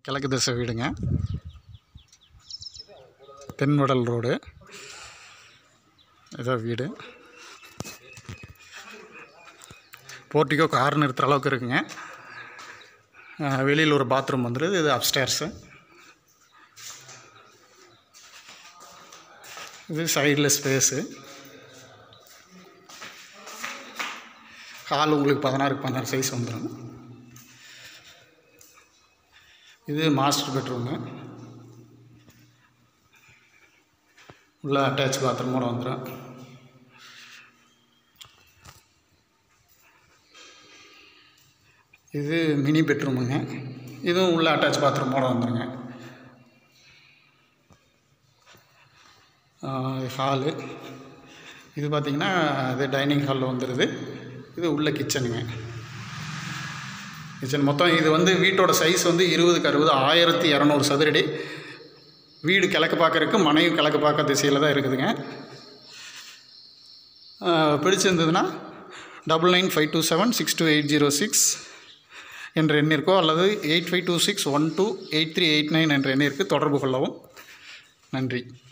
கிழக்கு திசை வீடுங்க தென்வடல் ரோடு இதான் வீடு போர்ட்டிக்கோ கார் நிறுத்துற அளவுக்கு இருக்குங்க அஹ் வெளியில் ஒரு பாத்ரூம் வந்துடுது இது அப்ஸ்டேர்ஸு இது சைடில் ஸ்பேஸு ஹால் உங்களுக்கு பதினாறுக்கு பதினாறு சைஸ் வந்துடும் இது மாஸ்டர் பெட்ரூமு உள்ள அட்டாச் பாத்ரூமோட வந்துடும் இது மினி பெட்ரூமுங்க இதுவும் உள்ள அட்டாச் பாத்ரூமோட வந்துடுங்க ஹாலு இது பார்த்திங்கன்னா இது டைனிங் ஹாலில் வந்துடுது இது உள்ள கிச்சனுங்க கிச்சன் மொத்தம் இது வந்து வீட்டோட சைஸ் வந்து இருபதுக்கு அறுபது ஆயிரத்தி இரநூறு சதுரடி வீடு கிழக்கு பார்க்கறதுக்கு மனைவி கிழக்கு பார்க்க திசையில் தான் இருக்குதுங்க ஆஹ் பிடிச்சிருந்ததுன்னா double nine five two seven six two eight zero six என்ற எண்ணிற்கோ அல்லது eight five two six one two eight three eight nine என்ற எண்ணிற்கு தொடர்பு கொள்ளவும் நன்றி